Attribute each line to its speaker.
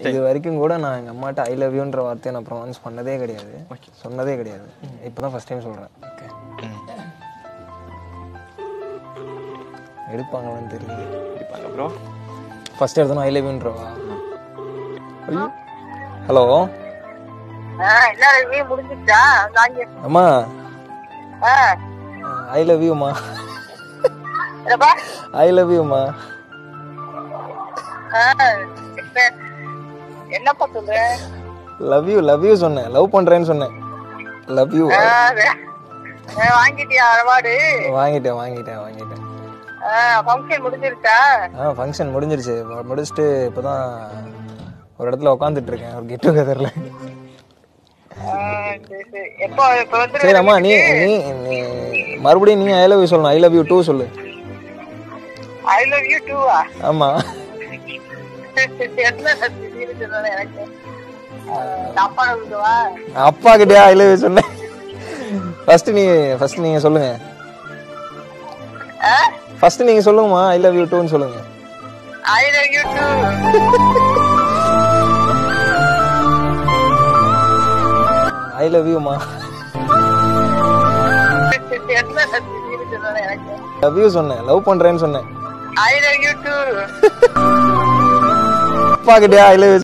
Speaker 1: first
Speaker 2: இது வரைக்கும் கூட நான் எங்கள் அம்மாட்ட ஐ லவ் யூன்ற வார்த்தையை நான் ப்ரொனவுன்ஸ் பண்ணதே கிடையாது சொன்னதே கிடையாது இப்போ தான் ஃபஸ்ட் டைம் சொல்கிறேன்
Speaker 1: ஓகே
Speaker 2: எடுப்பாங்களான்னு தெரியல
Speaker 1: கண்டிப்பாங்க ப்ரோ
Speaker 2: ஃபர்ஸ்ட் எடுத்தோம் ஐ லவ் யூன்றவா ஐயோ ஹலோ
Speaker 3: என்ன ரவி முடிஞ்சிச்சா வாங்கி
Speaker 2: அம்மா
Speaker 3: ஆ
Speaker 2: ஐ லவ் யூம்மா
Speaker 3: என்னப்பா
Speaker 2: ஐ லவ் யூம்மா
Speaker 3: ஆ, என்ன- என்னப்பா சொல்ற
Speaker 2: லவ் யூ லவ் யூ சொன்னேன் லவ் பண்ணுறேன்னு சொன்னேன் லவ் யூ
Speaker 3: ஆ, வே- ஆ, வாங்கிட்டியா அவார்டு
Speaker 2: வாங்கிட்டேன் வாங்கிட்டேன் வாங்கிட்டேன்
Speaker 3: ஃபங்க்ஷன் முடிஞ்சிருச்சா
Speaker 2: ஆ ஃபங்க்ஷன் முடிஞ்சிருச்சு மு- முடிச்சுட்டு இப்போ தான் ஒரு இடத்துல உட்காந்துட்டு இருக்கேன் ஒரு கெட் டுகெதரில்
Speaker 3: ஆ, சரி சரி எப்போ இப்போ வந்து
Speaker 2: சரி அம்மா நீ நீ நீ மறுபடியும் நீ ஐ லவ் யூ சொல்லணும் ஐ லவ் யூ டூ சொல்லு
Speaker 3: ஐ லவ் யூ டூவா
Speaker 2: ஆமாம்
Speaker 3: என்ன திடீர்னு சொன்னது எனக்கு ஆ, தப்பா இருக்குவா
Speaker 2: அப்பா கிட்டயா ஐ லவ் யூ சொன்னேன் ஃபர்ஸ்ட் நீ ஃபர்ஸ்ட் நீங்க சொல்லுங்க ஃபர்ஸ்ட் நீங்க சொல்லுங்கம்மா ஐ லவ் யூ டூன்னு சொல்லுங்க
Speaker 3: I love you too
Speaker 2: I love யூமா
Speaker 3: என்ன திடீர்னு சொன்னது எனக்கு
Speaker 2: லவ் யூ சொன்னேன் லவ் பண்றேன்னு சொன்னேன்
Speaker 3: ஐ லவ் யூ டூ
Speaker 2: அப்பா கிட்டயா ஐ லவ் யூ